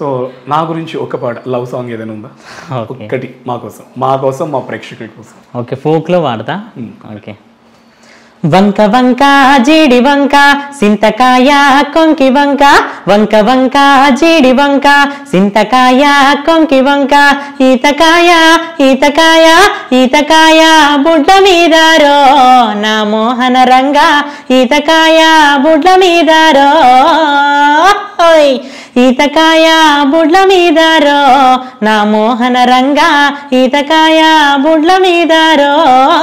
So నా గురించి ఒక పాట లవ్ సాంగ్ ఏదైనా ఉందా ఓకే ఒక్కటి మా కోసం మా కోసం మా ప్రేక్షకుల కోసం ఓకే ఫోక్లో వాడతా ఓకే వంక వంక జీడి వంక సింతకాయ కొంకి వంక వంక వంక జీడి వంక సింతకాయ కొంకి వంక ఈతకాయ ఈతకాయ ఈతకాయ బుడ్ల మీదారో నా మోహన రంగ ఈతకాయ బుడ్ల మీదారో ఓయ్ ఈతకాయ బుడ్ల మీదారో నా మోహన రంగ ఈతకాయ బుడ్ల మీదారో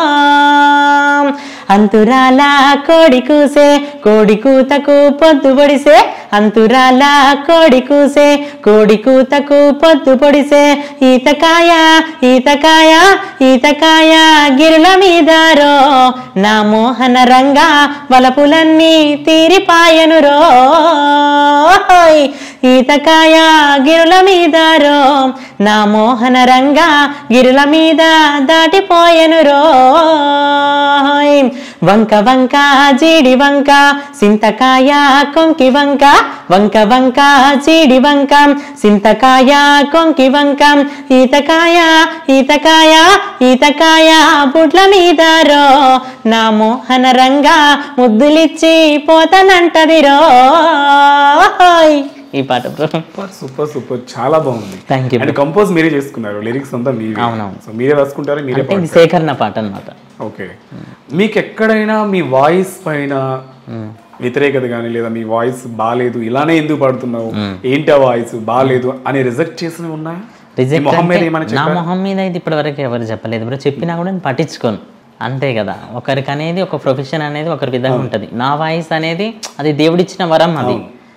అంతురాల కోడి కూసే కోడి కూతకు పొద్దు పొడిసే అంతురాల కోడి కూసే కోడి కూతకు పొద్దు పొడిసే ఈతకాయ ఈతకాయ ఈతకాయ గిరుల మీదారో నా మోహన రంగ వలపులన్నీ తీరిపాయను రో ఈతకాయ గిరుల మీదారో నా మోహన రంగ గిరుల మీద దాటిపోయెను రోయ్ వంక వంక జీడి వంక సింతకాయ కొంకి వంక వంక వంక జీడి వంక సింతకాయ కొంకి వంక ఈతకాయ ఈతకాయ ఈతకాయ బుడ్ల మీదారో నా మోహన రంగ ముద్దులిచ్చి పోతనంటది రోయ్ ఈ పాట బ్రో సూపర్ సూపర్ సూపర్ చాలా బాగుంది థ్యాంక్ యూ అండ్ కంపోజ్ మీరే చేసుకున్నారు లిరిక్స్ అంతా మీరే అవునవును. సో మీరే రాసుకుంటారు మీరే అంటే ఇది సేకరణ పాట అనమాట ఓకే మీకు ఎక్కడైనా మీ వాయిస్ పైన వ్యతిరేకత కానీ లేదా మీ వాయిస్ బాగాలేదు ఇలానే ఎందుకు పాడుతున్నావు ఏంటి ఆ వాయిస్ బాగాలేదు అని రిజెక్ట్ చేసినవి ఉన్నాయా మీ రిజెక్ట్ మొహం మీద అంటే ఏమైనా నా చెప్పారా? మొహం మీద అయితే ఇప్పటి వరకు ఎవరు చెప్పలేదు బ్రో చెప్పినా కూడా నేను పట్టించుకోను అంతే కదా ఒకరికి అనేది ఒక ప్రొఫెషన్ అనేది ఒకరి విధంగా ఉంటుంది నా వాయిస్ అనేది అది దేవుడిచ్చిన వరం అది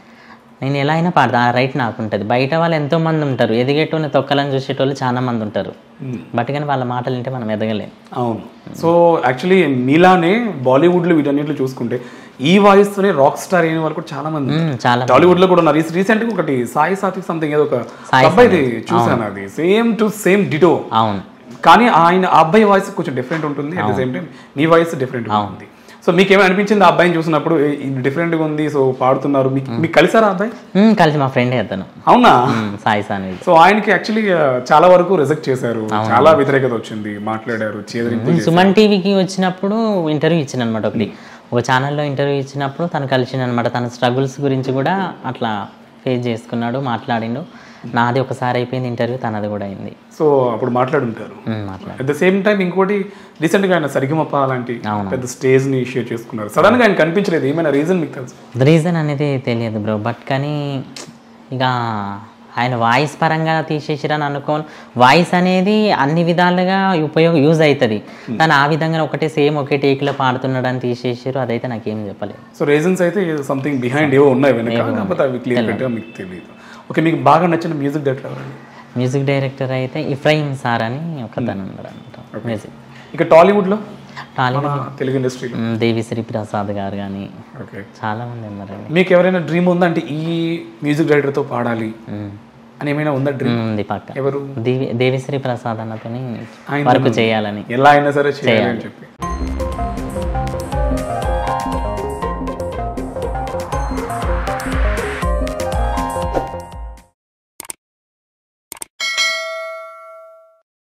నేను ఎలా అయినా పాడతా ఆ రైట్ నాకు ఉంటుంది బయట వాళ్ళు ఎంతో మంది ఉంటారు ఎదిగేటోని తొక్కలని చూసేటోళ్ళు చాలా మంది ఉంటారు బట్ కానీ వాళ్ళ మాటలు వింటే మనం ఎదగలేం అవును సో యాక్చువల్లీ మీలానే బాలీవుడ్ లో వీటన్నిటిలో చూసుకుంటే ఈ వాయిస్ తోనే రాక్ స్టార్ అయిన వాళ్ళు కూడా చాలా మంది ఉన్నారు. మ్మ్, చాలా టాలీవుడ్ లో కూడా ఉన్నారు రీసెంట్ గా ఒకటి సాయి సాత్విక్ సంథింగ్ ఏదో ఒక సాయి అబ్బాయిది చూసాను అది సేమ్ టు సేమ్ డిటో అవును కానీ ఆయన ఆ అబ్బాయి వాయిస్ కొంచెం డిఫరెంట్ ఉంటుంది అట్ ద సేమ్ టైం మీ వాయిస్ డిఫరెంట్ ఉంటుంది సో మీకు ఏమైనా అనిపించింది ఆ అబ్బాయిని చూసినప్పుడు ఏ, ఇది డిఫరెంట్ గా ఉంది సో పాడుతున్నారు మీకు మీకు కలిసారా ఆ అబ్బాయి మ్మ్, కలిసి మా ఫ్రెండే అతను అవునా మ్మ్, సాయి సాన్వి సో ఆయనకి యాక్చువల్లీ చాలా వరకు రిజెక్ట్ చేశారు చాలా వ్యతిరేకత వచ్చింది మాట్లాడారు చేదరింపు సుమన్ టీవీకి వచ్చినప్పుడు ఇంటర్వ్యూ ఇచ్చిన అనమాట ఒకటి ఒక ఛానల్లో ఇంటర్వ్యూ ఇచ్చినప్పుడు తను కలిసిండు అనమాట తన స్ట్రగుల్స్ గురించి కూడా అట్లా ఫేస్ చేసుకున్నాడు మాట్లాడిండు నాది ఒకసారి అయిపోయింది ఇంటర్వ్యూ తనది కూడా అయింది సో అప్పుడు మాట్లాడుంటారు ఉమ్, మాట్లాడు అట్ ద సేమ్ టైం ఇంకోటి రీసెంట్ గా ఆయన సరిగమప్ప అలాంటి అవును. పెద్ద స్టేజ్ ని షేర్ చేసుకున్నారు సడన్ గా ఆయన కనిపించలేదు ఏమైనా రీజన్ మీకు తెలుసు రీజన్ అనేది తెలియదు బ్రో బట్ కానీ ఇక ఆయన వాయిస్ పరంగా తీసేసిరని అనుకోను వాయిస్ అనేది అన్ని విధాలుగా ఉపయోగ యూజ్ అవుతుంది కానీ ఆ విధంగా ఒకటే సేమ్ ఒకే టేక్లో పాడుతున్నాడు అని తీసేసారు అదైతే నాకేం చెప్పలేదు సో రీజన్స్ అయితే సంథింగ్ బిహైండ్ ఏవో ఉన్నాయి వెనక కాకపోతే అవి క్లియర్ కట్గా మీకు తెలియదు ఓకే మీకు బాగా నచ్చిన మ్యూజిక్ డైరెక్టర్ ఎవరండి మ్యూజిక్ డైరెక్టర్ అయితే ఇఫ్రాయిం సార్ అని ఒకతను ఉన్నాడు అనమాట మ్యూజిక్ ఇక టాలీవుడ్ లో టాలీవుడ్ మన తెలుగు ఇండస్ట్రీలో మ్, దేవిశ్రీ ప్రసాద్ గారు కానీ ఓకే చాలా మంది ఉన్నారండి మీకు ఎవరైనా డ్రీమ్ ఉందా అంటే ఈ మ్యూజిక్ డైరెక్టర్ తో పాడాలి మ్, అని ఏమైనా ఉందా డ్రీమ్ ఉంది పక్క ఎవరు దేవి దేవిశ్రీ ప్రసాద్ అన్నతోని ఆయన వర్క్ చేయాలని ఎలా అయినా సరే చేయాలి అని చెప్పి